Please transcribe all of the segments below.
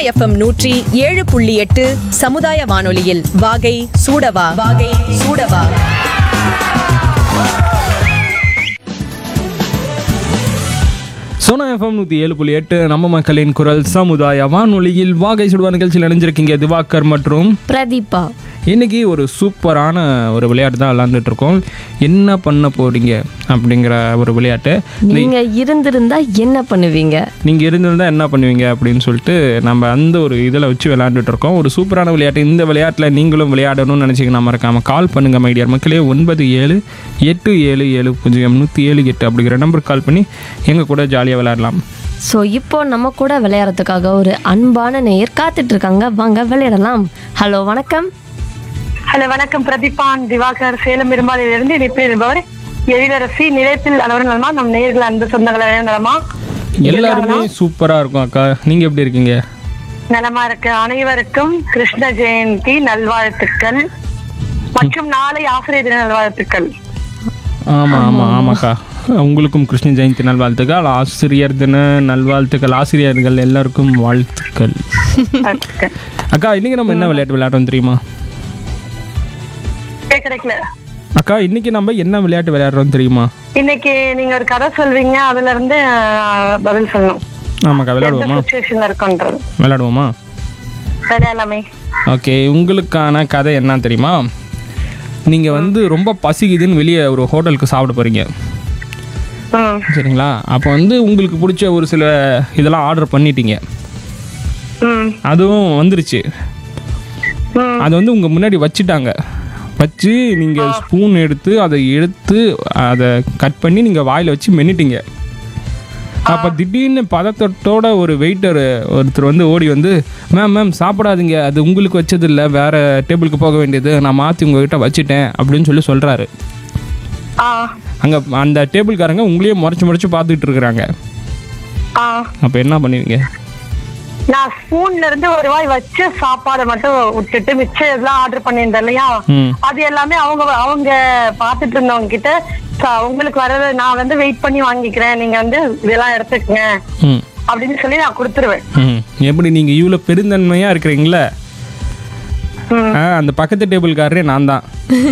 FM நூற்றி ஏழு புள்ளி எட்டு சமுதாய வானொலியில் வாகை சூடவா வாகை சூடவா சோனா எஃப்எம் நூற்றி ஏழு புள்ளி எட்டு நம்ம மக்களின் குரல் சமுதாய வானொலியில் வாகை சுடுவா நிகழ்ச்சியில் இணைஞ்சிருக்கீங்க திவாகர் மற்றும் பிரதீபா இன்னைக்கு ஒரு சூப்பரான ஒரு விளையாட்டு தான் விளாண்டுட்டு இருக்கோம் என்ன பண்ண போறீங்க அப்படிங்கிற ஒரு விளையாட்டு நீங்க இருந்திருந்தா என்ன பண்ணுவீங்க நீங்கள் இருந்திருந்தால் என்ன பண்ணுவீங்க அப்படின்னு சொல்லிட்டு நம்ம அந்த ஒரு இதில் வச்சு விளையாண்டுட்டு இருக்கோம் ஒரு சூப்பரான விளையாட்டு இந்த விளையாட்டில் நீங்களும் விளையாடணும்னு நினச்சிங்கன்னா மறக்காமல் கால் பண்ணுங்கள் மைடியர் மக்களே ஒன்பது ஏழு எட்டு ஏழு ஏழு பூஜ்ஜியம் நூற்றி ஏழு எட்டு அப்படிங்கிற நம்பருக்கு கால் பண்ணி எங்கள் கூட ஜாலியாக விளையாடலாம் ஸோ இப்போ நம்ம கூட விளையாடுறதுக்காக ஒரு அன்பான நேயர் காத்துட்டு இருக்காங்க வாங்க விளையாடலாம் ஹலோ வணக்கம் ஹலோ வணக்கம் பிரதீபான் திவாகர் சேலம் பெரும்பாலிலிருந்து இணைப்பில் இருப்பவர் எழிலரசி நிலையத்தில் அளவர் நலமா நம் நேயர்கள் அன்பு சொந்தங்கள் அனைவரும் நலமா எல்லாருமே சூப்பராக இருக்கும் அக்கா நீங்கள் எப்படி இருக்கீங்க நலமா இருக்கு அனைவருக்கும் கிருஷ்ண ஜெயந்தி நல்வாழ்த்துக்கள் மற்றும் நாளை ஆசிரியர் தின நல்வாழ்த்துக்கள் ஆமாம் ஆமாம் ஆமாக்கா உங்களுக்கும் கிருஷ்ண ஜெயந்தி நல்வாழ்த்துக்கள் ஆசிரியர் தின நல்வாழ்த்துக்கள் ஆசிரியர்கள் எல்லாருக்கும் வாழ்த்துக்கள் வாழ்த்துக்கள். அக்கா இன்னைக்கு நம்ம என்ன விளையாட்டு விளையாடுறோம் தெரியுமா கே- கிடைக்கல அக்கா இன்னைக்கு நம்ம என்ன விளையாட்டு விளையாடுறோம் தெரியுமா இன்னைக்கு நீங்க ஒரு கதை சொல்வீங்க அதுல இருந்து ஆஹ், பதில் சொல்லணும் ஆமாக்கா எந்த விளையாடுவோமா சுச்சுவேஷன்ல இருக்குன்றது விளையாடுவோமா விளையாடலாமே ஓகே உங்களுக்கான கதை என்ன தெரியுமா நீங்கள் வந்து ரொம்ப பசிக்குதுன்னு வெளியே ஒரு ஹோட்டலுக்கு சாப்பிட போகிறீங்க ம் சரிங்களா அப்போ வந்து உங்களுக்கு பிடிச்ச ஒரு சில இதெல்லாம் ஆர்டர் பண்ணிட்டீங்க ம் அதுவும் வந்துருச்சு ம். அது வந்து உங்கள் முன்னாடி வச்சுட்டாங்க வச்சு நீங்கள் ஸ்பூன் எடுத்து அதை எடுத்து அதை கட் பண்ணி நீங்கள் வாயில் வச்சு மென்னிட்டீங்க அப்போ திடீர்னு பதத்தட்டோட ஒரு வெயிட்டர் ஒருத்தர் வந்து ஓடி வந்து மேம் மேம் சாப்பிடாதீங்க அது உங்களுக்கு வச்சது இல்லை வேற டேபிளுக்கு போக வேண்டியது நான் மாற்றி உங்ககிட்ட வச்சுட்டேன் அப்படின்னு சொல்லி சொல்கிறாரு ஆ அங்கே அந்த டேபிள்காரங்க உங்களையே முறைச்சு முறைச்சு பார்த்துக்கிட்டு இருக்கிறாங்க ஆ அப்போ என்ன பண்ணுவீங்க நான் ஸ்பூன்ல இருந்து ஒரு வாய் வச்சு சாப்பாடை மட்டும் விட்டுட்டு மிச்சம் எல்லாம் ஆர்டர் பண்ணியிருந்தேன் இல்லையா ம் அது எல்லாமே அவங்க அவங்க பாத்துட்டு இருந்தவங்க கிட்ட "ச- உங்களுக்கு வரது நான் வந்து வெயிட் பண்ணி வாங்கிக்கிறேன் நீங்க வந்து இதெல்லாம் எடுத்துக்கங்க ம் அப்படின்னு சொல்லி நான் கொடுத்துருவேன் ம் எப்படி நீங்கள் இவ்வளோ பெருந்தன்மையாக இருக்கிறீங்களே ம். ஆ அந்த பக்கத்து டேபிள்காரரே நான் தான்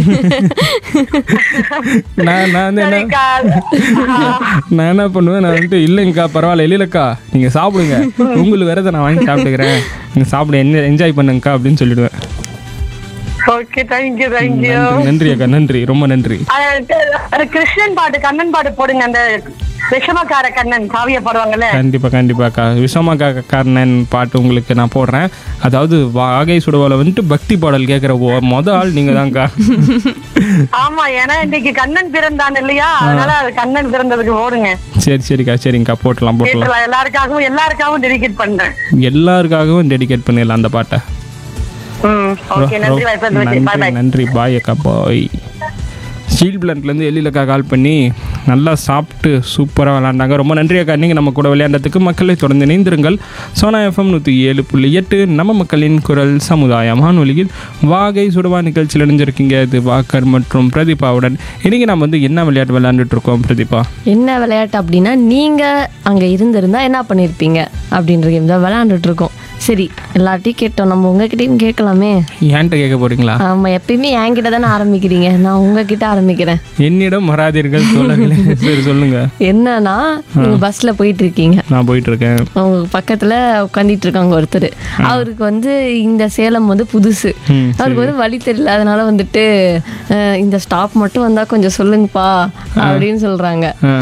நான் நான் வந்து என்ன சரிக்கா நான் என்ன பண்ணுவேன் நான் வந்துட்டு இல்லைங்கக்கா பரவாயில்ல இல்லைல்லக்கா நீங்கள் சாப்பிடுங்க உங்களுக்கு வரதை நான் வாங்கி சாப்பிட்டுக்கிறேன் நீங்கள் சாப்பிட என்ன என்ஜாய் பண்ணுங்கக்கா அப்படின்னு சொல்லிடுவேன் ஓகே தேங்க்யூ தேங்க்யூ நன்றி நன்றி அக்கா நன்றி ரொம்ப நன்றி அது கிருஷ்ணன் பாட்டு கண்ணன் பாட்டு போடுங்க அந்த விஷமக்கார கண்ணன் காவிய பாடுவாங்கல்ல கண்டிப்பாக கண்டிப்பாக்கா விஷமாக்கா கர்ணன் பாட்டு உங்களுக்கு நான் போடுறேன் அதாவது வாகை சுடுவால வந்துட்டு பக்தி பாடல் கேட்குற மொத ஆள் நீங்கள் தான்க்கா ஆமா ஏன்னா இன்னைக்கு கண்ணன் பிறந்தான் இல்லையா அதனால அது கண்ணன் பிறந்ததுக்கு போடுங்க சரி சரிக்கா சரிங்கக்கா போட்டலாம் போட்டலாம் கேட்டுலாம் எல்லாருக்காகவும் எல்லாருக்காகவும் டெடிகேட் பண்றேன் எல்லாருக்காகவும் டெடிகேட் பண்ணிடலாம் அந்த பாட்டை ம் ஓகே நன்றி வாய்ப்பு பாய் நன்றி பாய் நன்றி பாய் அக்கா பாய் ஸ்டீல் பிளான்ட்லேருந்து எழிலக்கா கால் பண்ணி நல்லா சாப்பிட்டு சூப்பராக விளாண்டாங்க ரொம்ப நன்றி அக்கா நீங்கள் நம்ம கூட விளையாண்டதுக்கு மக்களை தொடர்ந்து இணைந்திருங்கள் சோனா எஃப்எம் நூற்றி ஏழு புள்ளி எட்டு நம்ம மக்களின் குரல் சமுதாய வானொலியில் வாகை சுடுவா நிகழ்ச்சியில் இணைஞ்சிருக்கீங்க இது வாக்கர் மற்றும் பிரதீபாவுடன் இன்றைக்கி நம்ம வந்து என்ன விளையாட்டு விளையாண்டுட்டு இருக்கோம் பிரதீபா என்ன விளையாட்டு அப்படின்னா நீங்க அங்க இருந்திருந்தா என்ன பண்ணிருப்பீங்க அப்படின்ற கேம் தான் விளையாண்டுட்டு இருக்கோம் சரி எல்லார்ட்டையும் கேட்டோம் நம்ம உங்ககிட்டயும் கேட்கலாமே ஏன்ட்ட கேட்க போறீங்களா ஆமா எப்பயுமே என்கிட்ட தானே ஆரம்பிக்கிறீங்க நான் உங்ககிட்ட ஆரம்பிக்கிறேன் என்னிடம் வராதீர்கள் தோழர்களே சரி சொல்லுங்க என்னன்னா நீங்க பஸ்ல போயிட்டு இருக்கீங்க நான் போயிட்டு இருக்கேன் அவங்க பக்கத்துல உட்காந்துட்டு இருக்காங்க ஒருத்தர் அவருக்கு வந்து இந்த சேலம் வந்து புதுசு ம், அவருக்கு வந்து வழி தெரியல அதனால வந்துட்டு அஹ், இந்த ஸ்டாப் மட்டும் வந்தா கொஞ்சம் சொல்லுங்கப்பா அப்படின்னு சொல்றாங்க ஆ